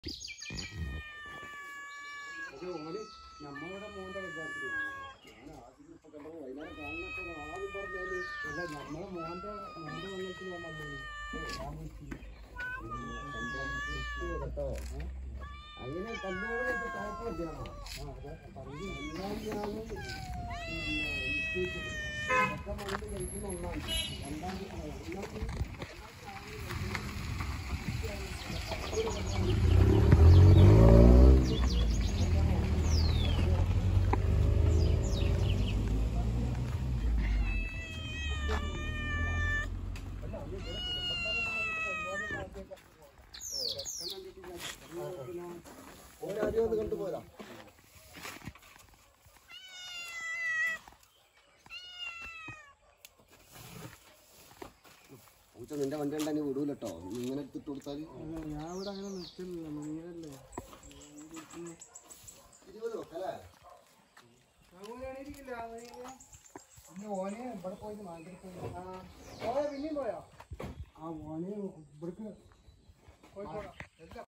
പക്ഷെ ഓന് നമ്മളുടെ മോന്റെ വിദ്യാർത്ഥി ഞാൻ ആദ്യം ഇപ്പൊ കണ്ടപ്പോ വൈകുന്നേരം കാണുന്നൊക്കെ ആദ്യം പറഞ്ഞാല് അല്ല നമ്മളെ മോന്റെ മോന്റെ വന്നിട്ട് വന്നത് കേട്ടോ അങ്ങനെ കല്യാണം കുഴപ്പമില്ല പറഞ്ഞു ഒന്നാം ഒക്കെ മണ്ണിൽ കഴിക്കുന്ന ഒന്നാം രണ്ടാം ഒന്നാം ഓരാദ്യം ഒന്ന് കണ്ടുപോരാ പൂച്ച നിന്റെ വണ്ടി ഉണ്ടെങ്കിൽ വിടൂലട്ടോ നീ ഇങ്ങനെ എടുത്തിട്ട് കൊടുത്താൽ ഞാൻ ഇവിടെ അങ്ങനെ നിൽക്കുന്നില്ല നീരല്ലേ ഇരുപത് വെക്കല്ലേ പിന്നെ ഓനെ ഇവിടെ പോയിട്ട് നാട്ടിൽ പോയി ആ പിന്നെയും പോയോ ആ ഓനെ ഇവിടേക്ക് പോയിക്കോളാം